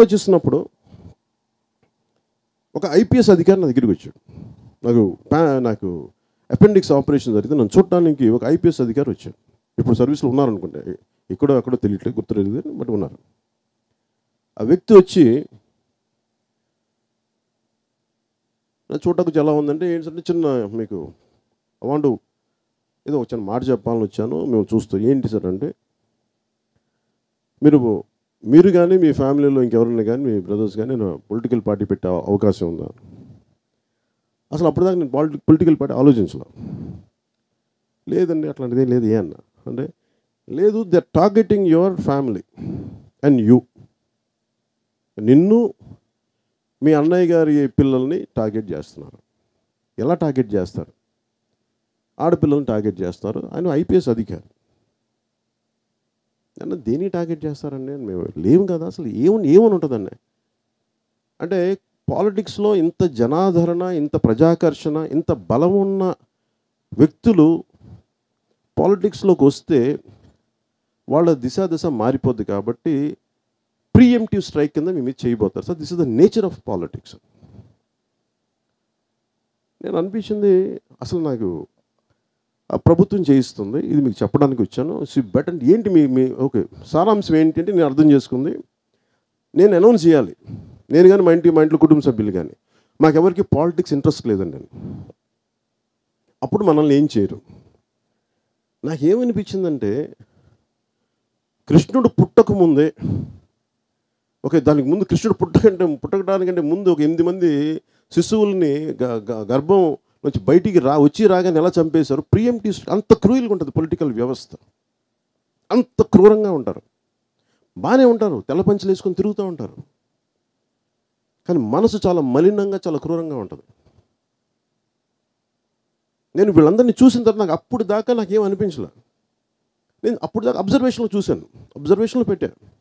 ఆలోచిస్తున్నప్పుడు ఒక ఐపీఎస్ అధికారి నా దగ్గరికి వచ్చాడు నాకు ప్యా- నాకు అపెండిక్స్ ఆపరేషన్ జరిగితే నన్ను చూడటానికి ఒక ఐపీఎస్ అధికారి వచ్చాడు ఇప్పుడు సర్వీస్లో ఉన్నారనుకుంటే ఎక్కడో అక్కడో తెలియట్లేదు గుర్తులేదు బట్ ఉన్నారు ఆ వ్యక్తి వచ్చి నా చూడటానికి ఎలా ఉందంటే ఏంటంటే చిన్న మీకు అవాండు ఏదో ఒక చిన్న మాట చెప్పాలని వచ్చాను మేము చూస్తూ ఏంటి సార్ అంటే మీరు మీరు కానీ మీ ఫ్యామిలీలో ఇంకెవరైనా కానీ మీ బ్రదర్స్ కానీ పొలిటికల్ పార్టీ పెట్టే అవకాశం ఉందా అసలు అప్పటిదాకా నేను పాలిటి పొలిటికల్ పార్టీ ఆలోచించలే లేదండి అట్లాంటిది ఏం లేదు ఏ అన్న అంటే లేదు they targeting your family and you నిన్ను మీ అన్నయ్య గారి పిల్లల్ని టార్గెట్ చేస్తున్నారు ఎలా టార్గెట్ చేస్తారు ఆడపిల్లల్ని టార్గెట్ చేస్తారు ఆయన ఐపీఎస్ అధికారి అన్న దేని టార్గెట్ చేస్తారండి అని మేము లేవు కదా అసలు ఏమని ఏమని ఉంటుందండి అంటే పాలిటిక్స్లో ఇంత జనాదరణ ఇంత ప్రజాకర్షణ ఇంత బలం ఉన్న వ్యక్తులు పాలిటిక్స్లోకి వస్తే వాళ్ళ దిశ దిశ మారిపోద్ది కాబట్టి ప్రీఎంటివ్ స్ట్రైక్ కింద మీ మీద చేయబోతారు sir this is the nature of politics నేను అనిపించింది అసలు నాకు ఆ ప్రభుత్వం చేయిస్తుంది ఇది మీకు చెప్పడానికి వచ్చాను సి బెట్ అంటే ఏంటి మీ మీ ఓకే సారాంశం ఏంటంటే నేను అర్థం చేసుకుంది నేను అనౌన్స్ చేయాలి నేను కానీ మా ఇంటి మా ఇంట్లో కుటుంబ సభ్యులు కానీ మాకెవరికి పాలిటిక్స్ ఇంట్రెస్ట్ లేదండి నేను అప్పుడు మనల్ని ఏం చేయరు నాకేమనిపించిందంటే కృష్ణుడు పుట్టక ముందే ఓకే దానికి ముందు కృష్ణుడు పుట్టకంటే పుట్టకడానికంటే ముందు ఒక ఎనిమిది మంది శిశువుల్ని గ- గ- గర్భం నుంచి బయటికి రా వచ్చి రాగానే ఎలా చంపేశారు ప్రియంటివ్ అంత క్రూయల్గా ఉంటుంది పొలిటికల్ వ్యవస్థ అంత క్రూరంగా ఉంటారు బాగానే ఉంటారు తెల్ల పంచలు వేసుకొని తిరుగుతూ ఉంటారు కానీ మనసు చాలా మలినంగా చాలా క్రూరంగా ఉంటుంది నేను వీళ్ళందరినీ చూసిన తర్వాత నాకు అప్పుడు దాకా నాకేం అనిపించలే నేను అప్పుడు దాకా అబ్జర్వేషన్లో చూశాను అబ్జర్వేషన్లో పెట్టాను